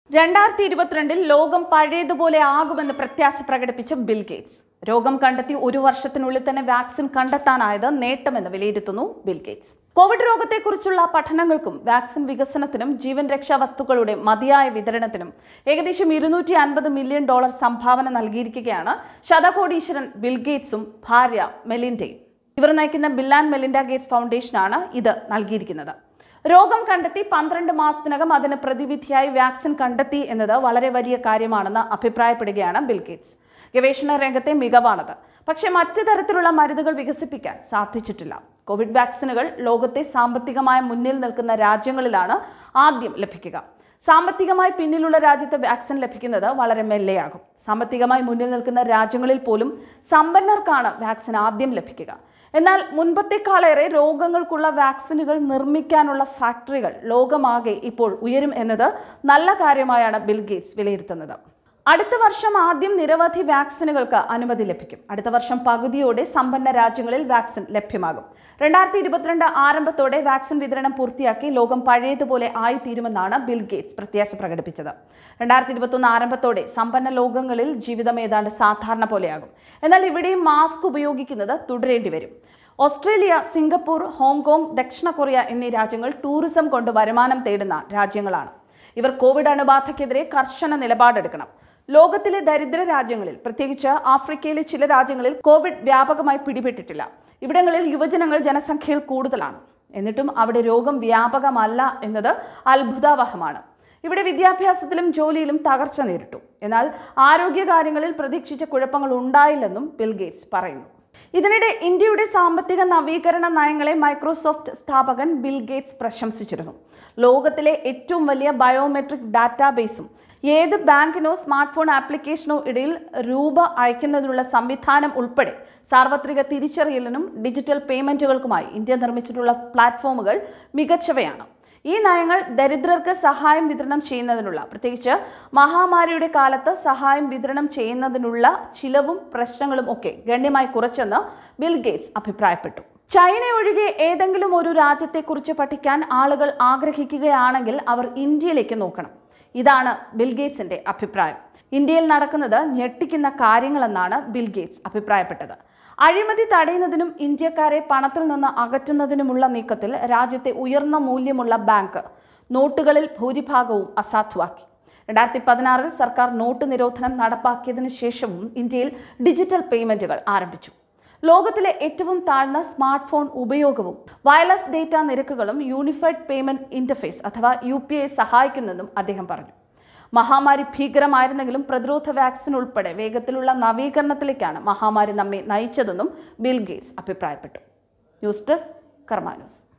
രണ്ടായിരത്തി ഇരുപത്തിരണ്ടിൽ ലോകം പഴയതുപോലെ ആകുമെന്ന് പ്രത്യാശ പ്രകടിപ്പിച്ച ബിൽ ഗേറ്റ്സ് രോഗം കണ്ടെത്തി ഒരു വർഷത്തിനുള്ളിൽ തന്നെ വാക്സിൻ കണ്ടെത്താനായത് നേട്ടമെന്ന് വിലയിരുത്തുന്നു ബിൽ ഗേറ്റ്സ് കോവിഡ് രോഗത്തെക്കുറിച്ചുള്ള പഠനങ്ങൾക്കും വാക്സിൻ വികസനത്തിനും ജീവൻ രക്ഷാ വസ്തുക്കളുടെ മതിയായ വിതരണത്തിനും ഏകദേശം ഇരുന്നൂറ്റി അൻപത് മില്യൺ ഡോളർ സംഭാവന നൽകിയിരിക്കുകയാണ് ശതകോടീശ്വരൻ ബിൽ ഗേറ്റ്സും ഭാര്യ മെലിൻഡയും ഇവർ നയിക്കുന്ന ബിൽ ആൻഡ് മെലിൻഡ ഗേറ്റ്സ് ഫൗണ്ടേഷനാണ് ഇത് നൽകിയിരിക്കുന്നത് രോഗം കണ്ടെത്തി പന്ത്രണ്ട് മാസത്തിനകം അതിന് പ്രതിവിധിയായി വാക്സിൻ കണ്ടെത്തി എന്നത് വളരെ വലിയ കാര്യമാണെന്ന് അഭിപ്രായപ്പെടുകയാണ് ബിൽ ഗേറ്റ്സ് ഗവേഷണ രംഗത്തെ മികവാണത് പക്ഷേ മറ്റു തരത്തിലുള്ള മരുന്നുകൾ വികസിപ്പിക്കാൻ സാധിച്ചിട്ടില്ല കോവിഡ് വാക്സിനുകൾ ലോകത്തെ സാമ്പത്തികമായ മുന്നിൽ നിൽക്കുന്ന രാജ്യങ്ങളിലാണ് ആദ്യം ലഭിക്കുക സാമ്പത്തികമായി പിന്നിലുള്ള രാജ്യത്ത് വാക്സിൻ ലഭിക്കുന്നത് വളരെ മെല്ലെയാകും സാമ്പത്തികമായി മുന്നിൽ നിൽക്കുന്ന രാജ്യങ്ങളിൽ പോലും സമ്പന്നർക്കാണ് വാക്സിൻ ആദ്യം ലഭിക്കുക എന്നാൽ മുൻപത്തെക്കാളേറെ രോഗങ്ങൾക്കുള്ള വാക്സിനുകൾ നിർമ്മിക്കാനുള്ള ഫാക്ടറികൾ ലോകമാകെ ഇപ്പോൾ ഉയരും എന്നത് നല്ല കാര്യമായാണ് ബിൽ ഗേറ്റ്സ് വിലയിരുത്തുന്നത് അടുത്ത വർഷം ആദ്യം നിരവധി വാക്സിനുകൾക്ക് അനുമതി ലഭിക്കും അടുത്ത വർഷം പകുതിയോടെ സമ്പന്ന രാജ്യങ്ങളിൽ വാക്സിൻ ലഭ്യമാകും രണ്ടായിരത്തി ഇരുപത്തിരണ്ട് ആരംഭത്തോടെ വാക്സിൻ വിതരണം പൂർത്തിയാക്കി ലോകം പഴയതുപോലെ ആയിത്തീരുമെന്നാണ് ബിൽ ഗേറ്റ്സ് പ്രത്യാശ പ്രകടിപ്പിച്ചത് രണ്ടായിരത്തി ഇരുപത്തൊന്ന് ആരംഭത്തോടെ സമ്പന്ന ലോകങ്ങളിൽ ജീവിതം ഏതാണ്ട് സാധാരണ പോലെയാകും എന്നാൽ ഇവിടെയും മാസ്ക് ഉപയോഗിക്കുന്നത് തുടരേണ്ടി വരും ഓസ്ട്രേലിയ സിംഗപ്പൂർ ഹോങ്കോങ് ദക്ഷിണ കൊറിയ എന്നീ രാജ്യങ്ങൾ ടൂറിസം കൊണ്ട് വരുമാനം തേടുന്ന രാജ്യങ്ങളാണ് ഇവർ കോവിഡ് അണുബാധയ്ക്കെതിരെ കർശന നിലപാടെടുക്കണം ലോകത്തിലെ ദരിദ്ര രാജ്യങ്ങളിൽ പ്രത്യേകിച്ച് ആഫ്രിക്കയിലെ ചില രാജ്യങ്ങളിൽ കോവിഡ് വ്യാപകമായി പിടിപെട്ടിട്ടില്ല ഇവിടങ്ങളിൽ യുവജനങ്ങൾ ജനസംഖ്യയിൽ കൂടുതലാണ് എന്നിട്ടും അവിടെ രോഗം വ്യാപകമല്ല എന്നത് അത്ഭുതാവഹമാണ് ഇവിടെ വിദ്യാഭ്യാസത്തിലും ജോലിയിലും തകർച്ച നേരിട്ടു എന്നാൽ ആരോഗ്യകാര്യങ്ങളിൽ പ്രതീക്ഷിച്ച കുഴപ്പങ്ങൾ ഉണ്ടായില്ലെന്നും ബിൽ ഗേറ്റ്സ് പറയുന്നു ഇതിനിടെ ഇന്ത്യയുടെ സാമ്പത്തിക നവീകരണ നയങ്ങളെ മൈക്രോസോഫ്റ്റ് സ്ഥാപകൻ ബിൽ ഗേറ്റ്സ് പ്രശംസിച്ചിരുന്നു ലോകത്തിലെ ഏറ്റവും വലിയ ബയോമെട്രിക് ഡാറ്റാബേസും ഏത് ബാങ്കിനോ സ്മാർട്ട് ഫോൺ ആപ്ലിക്കേഷനോ ഇടയിൽ രൂപ അയക്കുന്നതിനുള്ള സംവിധാനം ഉൾപ്പെടെ സാർവത്രിക തിരിച്ചറിയലിനും ഡിജിറ്റൽ പേയ്മെന്റുകൾക്കുമായി ഇന്ത്യ നിർമ്മിച്ചിട്ടുള്ള പ്ലാറ്റ്ഫോമുകൾ മികച്ചവയാണ് ഈ നയങ്ങൾ ദരിദ്രർക്ക് സഹായം വിതരണം ചെയ്യുന്നതിനുള്ള പ്രത്യേകിച്ച് മഹാമാരിയുടെ കാലത്ത് സഹായം വിതരണം ചെയ്യുന്നതിനുള്ള ചിലവും പ്രശ്നങ്ങളും ഒക്കെ ഗണ്യമായി കുറച്ചെന്ന് ബിൽ ഗേറ്റ്സ് അഭിപ്രായപ്പെട്ടു ചൈന ഒഴികെ ഏതെങ്കിലും ഒരു രാജ്യത്തെക്കുറിച്ച് പഠിക്കാൻ ആളുകൾ ആഗ്രഹിക്കുകയാണെങ്കിൽ അവർ ഇന്ത്യയിലേക്ക് നോക്കണം ഇതാണ് ബിൽ ഗേറ്റ്സിന്റെ അഭിപ്രായം ഇന്ത്യയിൽ നടക്കുന്നത് ഞെട്ടിക്കുന്ന കാര്യങ്ങളെന്നാണ് ബിൽ ഗേറ്റ്സ് അഭിപ്രായപ്പെട്ടത് അഴിമതി തടയുന്നതിനും ഇന്ത്യക്കാരെ പണത്തിൽ നിന്ന് അകറ്റുന്നതിനുമുള്ള നീക്കത്തിൽ രാജ്യത്തെ ഉയർന്ന മൂല്യമുള്ള ബാങ്ക് നോട്ടുകളിൽ ഭൂരിഭാഗവും അസാധുവാക്കി രണ്ടായിരത്തി പതിനാറിൽ സർക്കാർ നോട്ട് നിരോധനം നടപ്പാക്കിയതിനു ശേഷവും ഇന്ത്യയിൽ ഡിജിറ്റൽ പേയ്മെന്റുകൾ ആരംഭിച്ചു ലോകത്തിലെ ഏറ്റവും താഴ്ന്ന സ്മാർട്ട് ഫോൺ ഉപയോഗവും വയർലെസ് ഡേറ്റ നിരക്കുകളും യൂണിഫൈഡ് പേയ്മെന്റ് ഇന്റർഫേസ് അഥവാ യു പി ഐ സഹായിക്കുന്നെന്നും അദ്ദേഹം പറഞ്ഞു മഹാമാരി ഭീകരമായിരുന്നെങ്കിലും പ്രതിരോധ വാക്സിൻ ഉൾപ്പെടെ വേഗത്തിലുള്ള നവീകരണത്തിലേക്കാണ് മഹാമാരി നമ്മെ നയിച്ചതെന്നും ബിൽ ഗേറ്റ്സ് അഭിപ്രായപ്പെട്ടു ന്യൂസ് ഡെസ്ക് കർമാ ന്യൂസ്